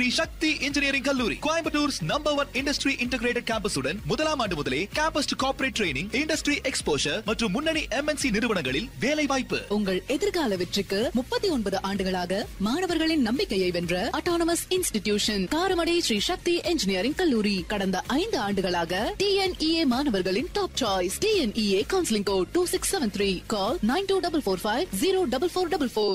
சக்தி engineering கல்லூரி Coimbatore's number one industry integrated கேம்பஸுடன் முதலாம் ஆண்டு முதலே campus to corporate training industry exposure மற்றும் முன்னணி எம்என்சி நிறுவனங்களில் வேலை வாய்ப்பு உங்கள் எதிர்கால வெற்றிக்கு முப்பத்தி ஒன்பது ஆண்டுகளாக மாணவர்களின் நம்பிக்கையை வென்ற autonomous institution Karamadai Sri Sakthi engineering கல்லூரி கடந்த ஐந்து ஆண்டுகளாக டிஎன்இஏ மாணவர்களின் top choice TNEA counselling code two six seven three call nine two double four five zero double four double four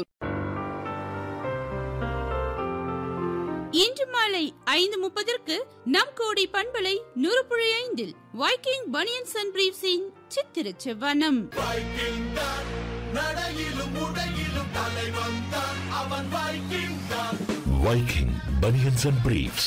இன்று மாலை ஐந்து முப்பதற்கு நம் கோடி பண்பலை நூறு ஐந்தில் வைக்கிங் பனியன்ஸ் அண்ட் பிரீவ்ஸின் சித்திர செவ்வனம் வைக்கிங் தான் நடையிலும் உடையிலும் தலைவன் தான் அவன் வைக்கிங் தான் Viking Bunions and Briefs.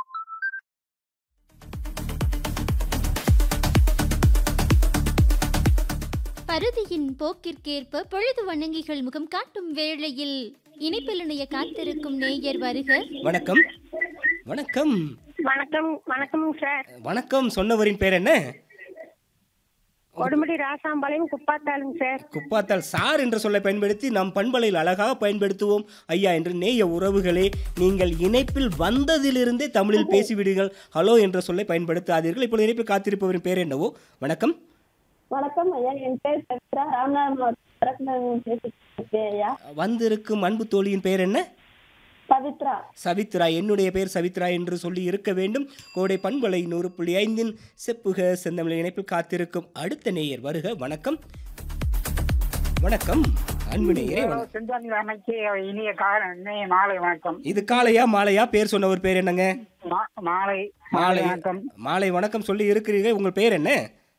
பருதியின் போக்கிற்கேற்ப பொழுது வணங்கிகள் முகம் காட்டும் வேளையில் இணைப்பில் இணைய காத்திருக்கும் நேயர் வருக வணக்கம் வணக்கம் வணக்கம் வணக்கம் சார் வணக்கம் சொன்னவரின் பேர் என்ன கொடுமுடி ராசாம்பாளையம் குப்பாத்தாளுங்க சார் குப்பாத்தால் சார் என்ற சொல்லை பயன்படுத்தி நம் பண்பலையில் அழகாக பயன்படுத்துவோம் ஐயா என்று நேய உறவுகளே நீங்கள் இணைப்பில் வந்ததிலிருந்தே தமிழில் பேசிவிடுங்கள் ஹலோ என்ற சொல்லை பயன்படுத்தாதீர்கள் இப்பொழுது இணைப்பில் காத்திருப்பவரின் பேர் என்னவோ வணக்கம் வணக்கம் ஐயா என் பேர் சத்ரா ராமநாதபுரம் பேசிக்கிறேன் ஐயா வந்திருக்கும் அன்பு தோழியின் பேர் என்ன பவித்ரா சவித்ரா என்னுடைய பெயர் சவித்ரா என்று சொல்லி இருக்க வேண்டும் கோடை பண்பலை நூறு புள்ளி ஐந்தின் செப்புக செந்தமிழ் இணைப்பில் காத்திருக்கும் அடுத்த நேயர் வருக வணக்கம் வணக்கம் அன்பு நேயரே வணக்கம் செந்தாமி அன்னைக்கு இனிய கால இனிய மாலை வணக்கம் இது காலையா மாலையா பேர் சொன்னவர் பேர் என்னங்க மா- மாலை மாலை வணக்கம் மாலை வணக்கம் சொல்லி இருக்கிறீர்கள் உங்கள் பேர் என்ன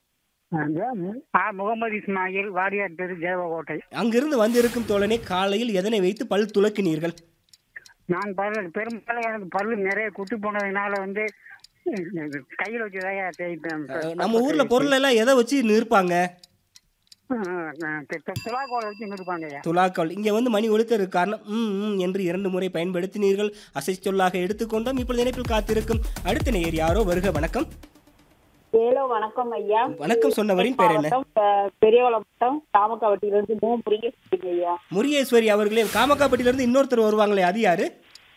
ஆ முகமது இஸ்மாயில் வாடியார் தெரு தேவகோட்டை அங்கிருந்து வந்திருக்கும் தோழனே காலையில் எதனை வைத்து பல் துலக்கினீர்கள் நான் பல்லு பெரும்பாலும் எனக்கு பல்லு நிறைய குட்டி போனதுனால வந்து இது கையில் வச்சுதான் தேய்ப்பேன் அஹ், நம்ம ஊர்ல பொருள் எல்லாம் எதை வச்சு நிற்பாங்க துலாக்கோலை வச்சு நிற்பாங்க ஐயா துலாக்கால் இங்கே வந்து மணி ஒலித்தருக்கு காரணம் ம் ம் என்று இரண்டு முறை பயன்படுத்தினீர்கள் அசை சொல்லாக எடுத்துக்கொண்டோம் இப்பொழுது இணைப்பில் காத்திருக்கும் அடுத்த நேயர் யாரோ வருக வணக்கம் ஏலோ வணக்கம் ஐயா வணக்கம் சொன்னவரின் பேர் என்ன பெரியவளம் மட்டம் தாமக்காவட்டியிலிருந்து மூணு புரிய ஐயா முருகேஸ்வரி அவர்களே காமக்காப்பட்டியிலிருந்து இன்னொருத்தர் வருவாங்களே அது யாரு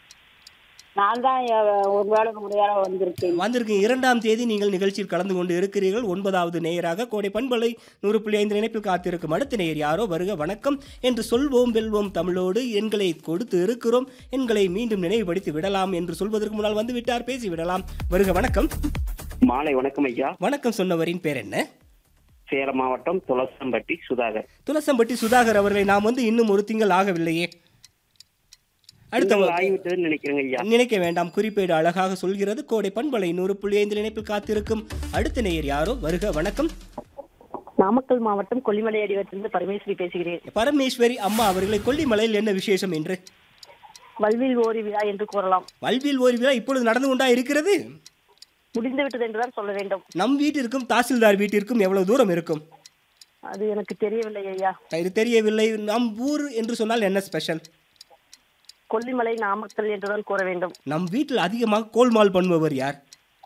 நான் தான் ஒரு வேலை முறையாக வந்திருக்கேன் வந்திருக்கும் இரண்டாம் தேதி நீங்கள் நிகழ்ச்சியில் கலந்து கொண்டு இருக்கிறீர்கள் ஒன்பதாவது நேயராக கோடை பண்பலை நூறு புள்ளி ஐந்து இணைப்பில் காத்திருக்கும் அடுத்த நேயர் யாரோ வருக வணக்கம் என்று சொல்வோம் வெல்வோம் தமிழோடு எண்களை கொடுத்து இருக்கிறோம் எண்களை மீண்டும் நினைவுபடுத்தி விடலாம் என்று சொல்வதற்கு முன்னால் வந்து விட்டார் பேசி விடலாம் வருக வணக்கம் மாலை வணக்கம் ஐயா வணக்கம் சொன்னவரின் பேர் என்ன சேலம் மாவட்டம் துளசம்பட்டி சுதாகர் துளசம்பட்டி சுதாகர் அவர்களை நாம் வந்து இன்னும் ஒரு திங்கள் ஆகவில்லையே அடுத்த நீங்கள் ஆகிவிட்டதுன்னு நினைக்கிறேங்க ஐயா நினைக்க வேண்டாம் குறிப்பேடு அழகாக சொல்கிறது கோடை பண்பலை நூறு புள்ளி ஐந்து இணைப்பில் காத்திருக்கும் அடுத்த நேயர் யாரோ வருக வணக்கம் நாமக்கல் மாவட்டம் கொல்லிமலை அடிவத்திலிருந்து பரமேஸ்வரி பேசுகிறேன் பரமேஸ்வரி அம்மா அவர்களை கொல்லிமலையில் என்ன விசேஷம் என்று வல்வில் ஓரி விழா என்று கூறலாம் வல்வில் ஓரி விழா இப்பொழுது நடந்து கொண்டா இருக்கிறது முடிந்து விட்டது என்றுதான் சொல்ல வேண்டும் நம் வீட்டிற்கும் தாசில்தார் வீட்டிற்கும் எவ்வளவு தூரம் இருக்கும் அது எனக்கு தெரியவில்லை ஐயா இது தெரியவில்லை நம் ஊர் என்று சொன்னால் என்ன ஸ்பெஷல் கொல்லிமலை நாமக்கல் என்றுதான் கூற வேண்டும் நம் வீட்டில் அதிகமாக கோல்மால் பண்ணுபவர் யார்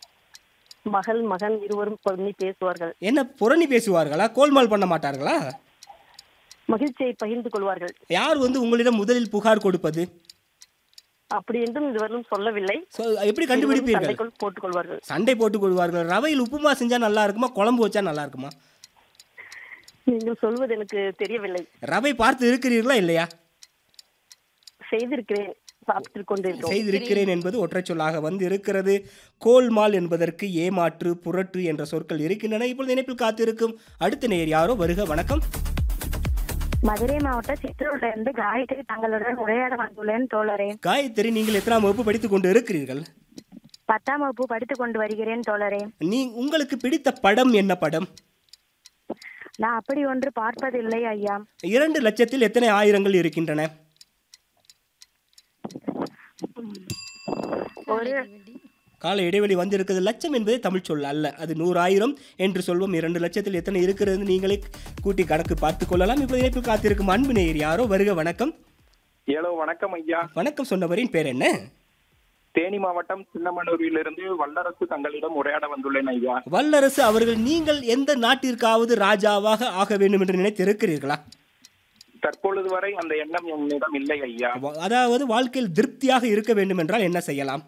மகள் மகன் இருவரும் பண்ணி பேசுவார்கள் என்ன புரணி பேசுவார்களா கோல்மால் பண்ண மாட்டார்களா மகிழ்ச்சியை பகிர்ந்து கொள்வார்கள் யார் வந்து உங்களிடம் முதலில் புகார் கொடுப்பது அப்படி என்றும் இதுவரையும் சொல்லவில்லை So, எப்படி கண்டுபிடிப்பீர்கள் சண்டைக்குள் போட்டுக் கொள்வார்கள் சண்டை போட்டுக் கொள்வார்கள் ரவையில் உப்புமா செஞ்சா நல்லா இருக்குமா குழம்பு வச்சா நல்லா இருக்குமா நீங்கள் சொல்வது எனக்கு தெரியவில்லை ரவை பார்த்து இருக்கிறீர்களா இல்லையா செய்திருக்கிறேன் சாப்பிட்டு கொண்டிருக்கிறோம் செய்திருக்கிறேன் என்பது ஒற்றை சொல்லாக வந்து இருக்கிறது கோல்மால் என்பதற்கு ஏமாற்று புரட்டு என்ற சொற்கள் இருக்கின்றன இப்பொழுது இணைப்பில் காத்திருக்கும் அடுத்த நேர் யாரோ வருக வணக்கம் மதுரை மாவட்டம் சித்தூர்ல இருந்து காயத்ரி தங்களுடன் உரையாட வந்துள்ளேன் தோழரே காயத்ரி நீங்கள் எத்தனாம் வகுப்பு படித்துக் கொண்டு இருக்கிறீர்கள் பத்தாம் வகுப்பு படித்துக் கொண்டு வருகிறேன் தோழரே நீ உங்களுக்கு பிடித்த படம் என்ன படம் நான் அப்படி ஒன்று பார்ப்பதில்லை ஐயா இரண்டு லட்சத்தில் எத்தனை ஆயிரங்கள் இருக்கின்றன ஒரு கால இடைவெளி வந்திருக்கிறது லட்சம் என்பது தமிழ் சொல் அல்ல அது நூறாயிரம் என்று சொல்வோம் இரண்டு லட்சத்தில் எத்தனை இருக்கிறது நீங்களே கூட்டி கணக்கு பார்த்துக் கொள்ளலாம் இப்போ இணைப்பில் காத்திருக்கும் அன்பு நேயர் யாரோ வருக வணக்கம் ஏலோ வணக்கம் ஐயா வணக்கம் சொன்னவரின் பேர் என்ன தேனி மாவட்டம் சின்னமனூரிலிருந்து வல்லரசு தங்களிடம் உரையாட வந்துள்ளேன் ஐயா வல்லரசு அவர்கள் நீங்கள் எந்த நாட்டிற்காவது ராஜாவாக ஆக வேண்டும் என்று நினைத்திருக்கிறீர்களா தற்பொழுது வரை அந்த எண்ணம் என்னிடம் இல்லை ஐயா வ- அதாவது வாழ்க்கையில் திருப்தியாக இருக்க வேண்டும் என்றால் என்ன செய்யலாம்